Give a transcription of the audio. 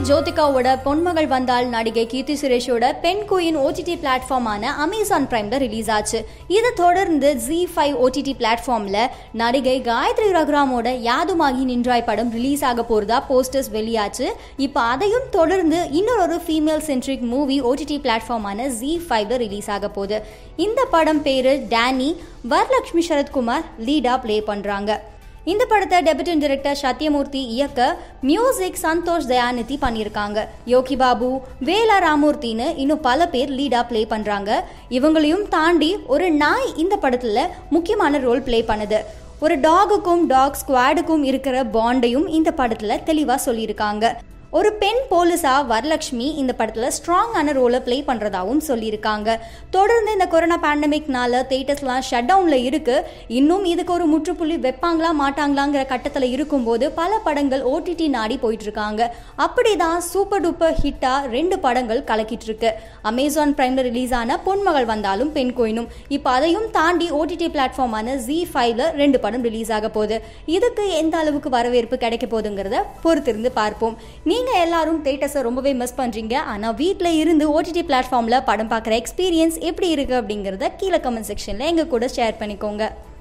ஜோதிகாவோட பொன்மகள் வந்தால் நடிகை கீர்த்தி சுரேஷோட பெண் குயின் ஓடிடி பிளாட்ஃபார்மான அமேசான் பிரைம்ல ரிலீஸ் ஆச்சு இதை தொடர்ந்து ஜி ஃபைவ் ஓடிடி பிளாட்ஃபார்ம்ல நடிகை காயத்ரி ரகுராமோட யாதுமாகி நின்றாய் படம் ரிலீஸ் ஆக போறதா போஸ்டர்ஸ் வெளியாச்சு இப்போ அதையும் தொடர்ந்து இன்னொரு ஃபீமேல் சென்ட்ரிக் மூவி ஓடிடி பிளாட்ஃபார்மான ஜி ஃபைவ்ல ரிலீஸ் ஆக போகுது இந்த படம் பேரு டேனி வரலட்சுமி சரத்குமார் லீடா ப்ளே பண்றாங்க இந்த படத்தை டெபியூட்டன் டைரக்டர் சத்யமூர்த்தி இயக்க மியூசிக் சந்தோஷ் தயாநிதி பண்ணியிருக்காங்க யோகி பாபு வேலா ராமூர்த்தின்னு இன்னும் பல பேர் லீடா ப்ளே பண்றாங்க இவங்களையும் தாண்டி ஒரு நாய் இந்த படத்துல முக்கியமான ரோல் ப்ளே பண்ணுது ஒரு டாகுக்கும் டாக் ஸ்குவாடுக்கும் இருக்கிற பாண்டையும் இந்த படத்துல தெளிவா சொல்லியிருக்காங்க ஒரு பெண் போலீஸா வரலட்சுமி இந்த படத்துல ஸ்ட்ராங்கான ரோலை ப்ளே பண்றதாவும் சொல்லியிருக்காங்க தொடர்ந்து இந்த கொரோனா பேண்டமிக்னால தேட்டர்ஸ்லாம் ஷட் டவுன்ல இருக்கு இன்னும் இதுக்கு ஒரு முற்றுப்புள்ளி வைப்பாங்களா மாட்டாங்களாங்கிற கட்டத்தில் இருக்கும்போது பல படங்கள் ஓடிடி நாடி போயிட்டு இருக்காங்க அப்படிதான் சூப்பர் டூப்பர் ஹிட்டா ரெண்டு படங்கள் கலக்கிட்டு இருக்கு அமேசான் பிரைம்ல ரிலீஸ் ஆன பொன்மகள் வந்தாலும் பெண் கோயினும் இப்போ அதையும் தாண்டி ஓடிடி பிளாட்ஃபார்மான ஜி ஃபைவ்ல ரெண்டு படம் ரிலீஸ் ஆக போகுது இதுக்கு எந்த அளவுக்கு வரவேற்பு கிடைக்க போகுதுங்கிறத பொறுத்திருந்து பார்ப்போம் நீங்க எல்லாரும் தேட்டர்ஸை ரொம்பவே மிஸ் பண்றீங்க ஆனா வீட்டில் இருந்து ஓடிடி பிளாட்ஃபார்ம்ல படம் பார்க்குற எக்ஸ்பீரியன்ஸ் எப்படி இருக்கு அப்படிங்கிறத கீழே கமெண்ட் செக்ஷன்ல எங்க கூட ஷேர் பண்ணிக்கோங்க